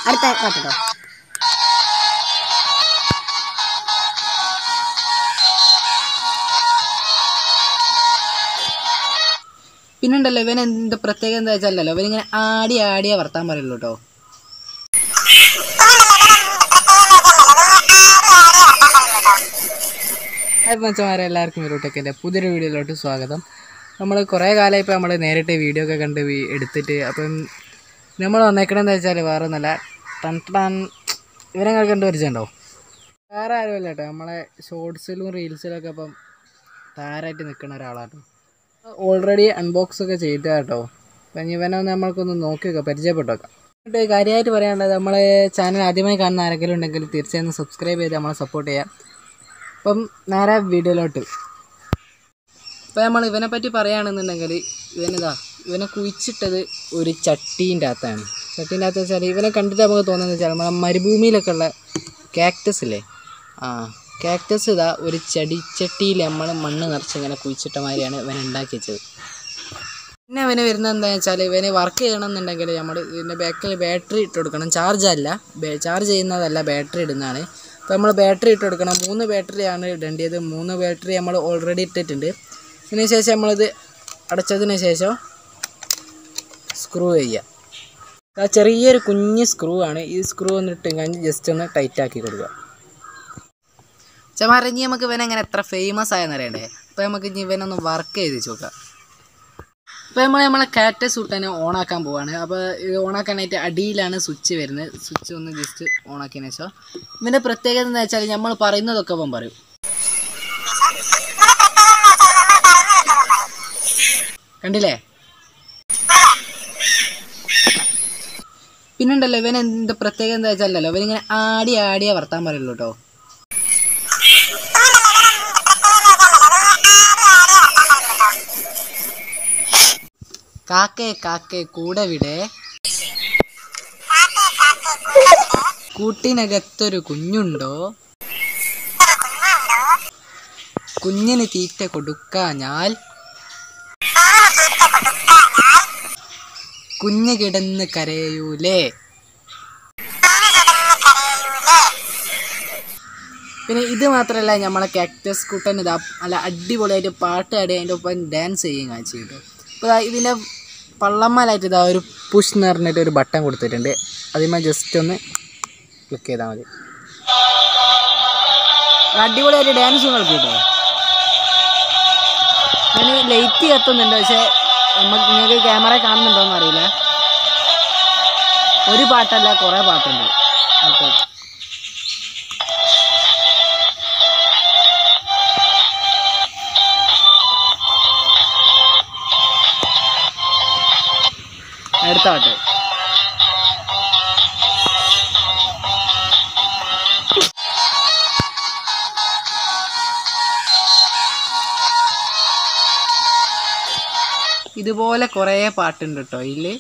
അടുത്ത പാട്ടോ പിന്നുണ്ടല്ലോ ഇവൻ എന്ത് പ്രത്യേകത എന്താ വെച്ചാലല്ലോ ഇവനിങ്ങനെ ആടി ആടിയേ വർത്താൻ പറയുള്ളൂ കേട്ടോ മച്ചമാരെ എല്ലാവർക്കും വീരോട്ടൊക്കെ പുതിയൊരു വീഡിയോയിലോട്ട് സ്വാഗതം നമ്മൾ കുറേ കാലമായി ഇപ്പോൾ നമ്മൾ നേരിട്ട് വീഡിയോ ഒക്കെ കണ്ട് വീ- എടുത്തിട്ട് അപ്പം നമ്മൾ വന്നേക്കണമെന്ന് വെച്ചാൽ വേറെ ഒന്നല്ല ടൺ ടൺ ഇവരെ കണ്ട് പരിചയമുണ്ടോ വേറെ ആരുമല്ല കേട്ടോ നമ്മളെ ഷോർട്സിലും റീൽസിലൊക്കെ ഇപ്പം താരായിട്ട് നിൽക്കുന്ന ഒരാളാട്ടോ ഓൾറെഡി അൺബോക്സ് ഒക്കെ ചെയ്ത കേട്ടോ അപ്പം ഇനി ഇവനെ ഒന്ന് നമ്മൾക്കൊന്ന് നോക്കി വെക്കാം പരിചയപ്പെട്ടു വെക്കാം എന്നിട്ട് കാര്യമായിട്ട് പറയാനുള്ളത് നമ്മളെ ചാനൽ ആദ്യമായി കാണുന്ന ആരെങ്കിലും ഉണ്ടെങ്കിൽ തീർച്ചയായും സബ്സ്ക്രൈബ് ചെയ്ത് നമ്മളെ സപ്പോർട്ട് ചെയ്യാം അപ്പം നേരെ വീഡിയോയിലോട്ട് ഇപ്പം നമ്മൾ ഇവനെ പറ്റി പറയുകയാണെന്നുണ്ടെങ്കിൽ ഇവനിതാ ഇവനെ കുഴിച്ചിട്ടത് ഒരു ചട്ടീൻ്റെ അകത്താണ് ചട്ടീൻ്റെ അകത്ത് വെച്ചാൽ ഇവനെ കണ്ടിട്ട് നമുക്ക് തോന്നുന്നത് വെച്ചാൽ നമ്മളെ മരുഭൂമിയിലൊക്കെ ഉള്ള കാക്ടസ് ഇല്ലേ ആ കാക്ടസ് ഇതാ ഒരു ചെടിച്ചട്ടിയിൽ നമ്മൾ മണ്ണ് നിറച്ച് ഇങ്ങനെ കുഴിച്ചിട്ട മാതിരിയാണ് ഇവൻ ഉണ്ടാക്കി വെച്ചത് പിന്നെ അവന് വരുന്നത് എന്താണെന്ന് വെച്ചാൽ ഇവന് വർക്ക് ചെയ്യണമെന്നുണ്ടെങ്കിൽ നമ്മൾ ഇതിൻ്റെ ബാക്കിൽ ബാറ്ററി ഇട്ട് കൊടുക്കണം ചാർജ് അല്ല ചാർജ് ചെയ്യുന്നതല്ല ബാറ്ററി ഇടുന്നതാണ് അപ്പോൾ നമ്മൾ ബാറ്ററി ഇട്ട് കൊടുക്കണം മൂന്ന് ബാറ്ററിയാണ് ഇടേണ്ടത് മൂന്ന് ബാറ്ററി നമ്മൾ ഓൾറെഡി ഇട്ടിട്ടുണ്ട് അതിന് ശേഷം നമ്മളിത് അടച്ചതിന് ശേഷം സ്ക്രൂ ചെയ്യുക ആ ചെറിയൊരു കുഞ്ഞ് സ്ക്രൂ ആണ് ഈ സ്ക്രൂ ഒന്ന് ഇട്ട് കഴിഞ്ഞ് ജസ്റ്റ് ഒന്ന് ടൈറ്റ് ആക്കി കൊടുക്കുക ചമാരഞ്ഞി നമുക്ക് ഇവൻ എങ്ങനെ എത്ര ഫേമസ് ആയെന്ന് അറിയണ്ടേ അപ്പോൾ നമുക്ക് ഇനി ഇവനൊന്ന് വർക്ക് ചെയ്ത് നോക്കാം ഇപ്പോൾ നമ്മൾ നമ്മളെ കാറ്റസ് തന്നെ ഓണാക്കാൻ പോവാണ് അപ്പോൾ ഇത് ഓണാക്കാനായിട്ട് അടിയിലാണ് സ്വിച്ച് വരുന്നത് സ്വിച്ച് ഒന്ന് ജസ്റ്റ് ഓണാക്കിയതിന് ശേഷം ഇതിൻ്റെ പ്രത്യേകത എന്താ വെച്ചാൽ നമ്മൾ പറയുന്നതൊക്കെ അവൻ പറയും കണ്ടില്ലേ പിന്നുണ്ടല്ലോ ഇവൻ എന്ത് പ്രത്യേകത എന്താ വെച്ചാലല്ലോ ഇവനിങ്ങനെ ആടി ആടിയേ വർത്താൻ പറയുള്ളൂ കേട്ടോ കാക്കേ കാക്കേ കൂടെ വിടെ കൂട്ടിനകത്തൊരു കുഞ്ഞുണ്ടോ കുഞ്ഞിന് തീറ്റ കൊടുക്കാഞ്ഞാൽ കുഞ്ഞ് കിടന്ന് കരയൂലേ പിന്നെ ഇത് മാത്രമല്ല നമ്മളെ കാക്ടസ് കുട്ടൻ ഇതാ നല്ല അടിപൊളിയായിട്ട് പാട്ട് ആടി അതിൻ്റെ ഒപ്പം ഡാൻസ് ചെയ്യും കാണിച്ചു കേട്ടോ അപ്പോൾ ദാ ഇതിൻ്റെ പള്ളമ്മലായിട്ട് ഇതാ ഒരു പുഷ് എന്ന് പറഞ്ഞിട്ട് ഒരു ബട്ടൺ കൊടുത്തിട്ടുണ്ട് അതിന്മേ ജസ്റ്റ് ഒന്ന് ക്ലിക്ക് ചെയ്താൽ മതി അടിപൊളിയായിട്ട് ഡാൻസും കളിക്കും കേട്ടോ ഞാൻ ലൈറ്റ് കത്തുന്നുണ്ട് പക്ഷേ നമുക്ക് നിങ്ങൾക്ക് ക്യാമറ കാണുന്നുണ്ടോയെന്ന് അറിയില്ല ഒരു പാട്ടല്ല കുറേ പാട്ടുണ്ട് ഓക്കെ അടുത്ത പാട്ട് ഇതുപോലെ കുറേ പാട്ടുണ്ട് കേട്ടോ ഇതില്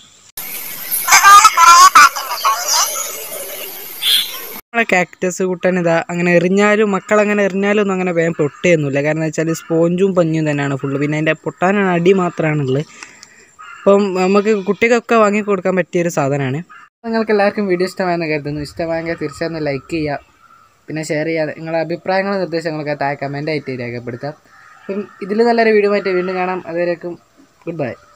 നമ്മളെ കാക്ടസ് കുട്ടൻ ഇതാ അങ്ങനെ എറിഞ്ഞാലും മക്കളങ്ങനെ എറിഞ്ഞാലും ഒന്നും അങ്ങനെ വേഗം പൊട്ടുകയൊന്നുമില്ല കാരണം വെച്ചാൽ സ്പോഞ്ചും പഞ്ഞും തന്നെയാണ് ഫുള്ള് പിന്നെ അതിൻ്റെ പൊട്ടാനാണ് അടി മാത്രമാണുള്ളത് അപ്പം നമുക്ക് കുട്ടികൾക്കൊക്കെ വാങ്ങി കൊടുക്കാൻ പറ്റിയൊരു സാധനമാണ് നിങ്ങൾക്ക് എല്ലാവർക്കും വീഡിയോ ഇഷ്ടമായെന്ന് കരുതുന്നു ഇഷ്ടമായെങ്കിൽ തീർച്ചയായും ലൈക്ക് ചെയ്യുക പിന്നെ ഷെയർ ചെയ്യുക നിങ്ങളുടെ അഭിപ്രായങ്ങളും നിർദ്ദേശങ്ങളൊക്കെ താഴെ കമൻ്റ് ആയിട്ട് രേഖപ്പെടുത്താം അപ്പം ഇതിൽ നല്ലൊരു വീഡിയോ ആയിട്ട് വീണ്ടും കാണാം അതുവരേക്കും ഗുഡ് ബൈ